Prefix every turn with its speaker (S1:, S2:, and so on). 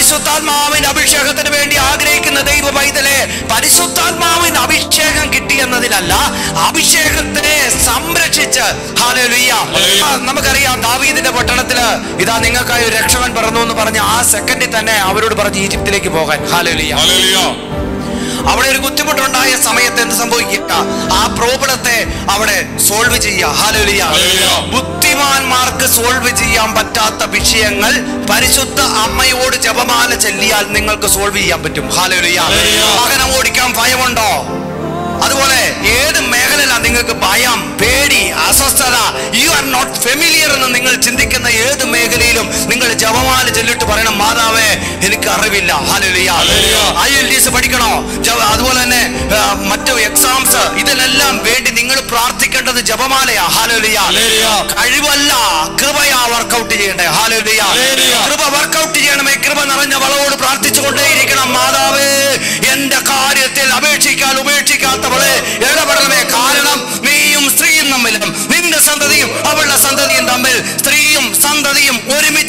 S1: പരിശുദ്ധാത്മാവിന്റെ അഭിഷേകത്തിന് വേണ്ടി ആഗ്രഹിക്കുന്ന ദൈവ പൈതലെ പരിശുദ്ധാത്മാവിന് അഭിഷേകം കിട്ടി എന്നതിലല്ല അഭിഷേകത്തെ സംരക്ഷിച്ച് ഹാലലുയ്യ
S2: ഹല്ലേലൂയ.
S1: നമുക്കറിയാം ദാവീദിന്റെ പട്ടണത്തില് ഇതാ നിങ്ങൾക്കായി ഒരു രക്ഷകൻ പറഞ്ഞു എന്ന് പറഞ്ഞ് ആ സെക്കൻഡിൽ തന്നെ അവരോട് പറഞ്ഞ് ഈജിപ്തിലേക്ക് പോകാൻ ഹാലലുയ്യ
S2: ഹല്ലേലൂയ
S1: അവിടെ ഒരു ബുദ്ധിമുട്ടുണ്ടായ സമയത്ത് എന്ത് സംഭവിക്കുക ആ പ്രോബ്ലത്തെ അവിടെ സോൾവ് ചെയ്യുക ഹാലലുയ്യ
S2: ഹല്ലേലൂയ.
S1: ബുദ്ധിമാന്മാർക്ക് സോൾവ് ചെയ്യാൻ പറ്റാത്ത വിഷയങ്ങൾ പരിശുദ്ധ അമ്മയോട് ജപമാല ചെല്ലിയാൽ നിങ്ങൾക്ക് സോൾവ് ചെയ്യാൻ പറ്റും ഹാലലുയ്യ
S2: ഹല്ലേലൂയ.
S1: വാഹനം ഓടിക്കാൻ ഭയമുണ്ടോ അതുപോലെ ഏത് മേഖലയിലാണ് നിങ്ങൾക്ക് ഭയം പേടി അസ്വസ്ഥത യു ആർ നോട്ട് ഫെമിലിയർ എന്ന് നിങ്ങൾ ചിന്തിക്കുന്ന ഏത് മേഖലയിലും നിങ്ങൾ ജപമാല ചൊല്ലിട്ട് പറയണം മാതാവേ എനിക്ക് അറിവില്ല ഹാലലുയ്യ
S2: ഹല്ലേലൂയ.
S1: ഐ എൽ ടി എസ് പഠിക്കണോ ജപ- അതുപോലെ തന്നെ ആ, മറ്റു എക്സാംസ് ഇതിനെല്ലാം വേണ്ടി നിങ്ങൾ പ്രാർത്ഥിക്കേണ്ടത് ജപമാലയാ ഹാലോലിയ
S2: ഹല്ലേലൂയ.
S1: കഴിവല്ല കൃപയാ വർക്കൗട്ട് ചെയ്യണ്ടേ ഹാലോലിയ
S2: ഹല്ലേലൂയ.
S1: കൃപ വർക്കൗട്ട് ചെയ്യണമേ കൃപ നിറഞ്ഞ വളവോട് പ്രാർത്ഥിച്ചുകൊണ്ടേയിരിക്കണം മാതാവേ എന്റെ കാര്യത്തിൽ അപേക്ഷിക്കാൻ ഉപേക്ഷിക്കാത്തവളെ ഇടപെടണമേ കാരണം നീയും സ്ത്രീയും തമ്മിലും നിന്റെ സന്തതിയും അവളുടെ സന്തതിയും തമ്മിൽ സ്ത്രീയും സന്തതിയും ഒരുമിച്ച്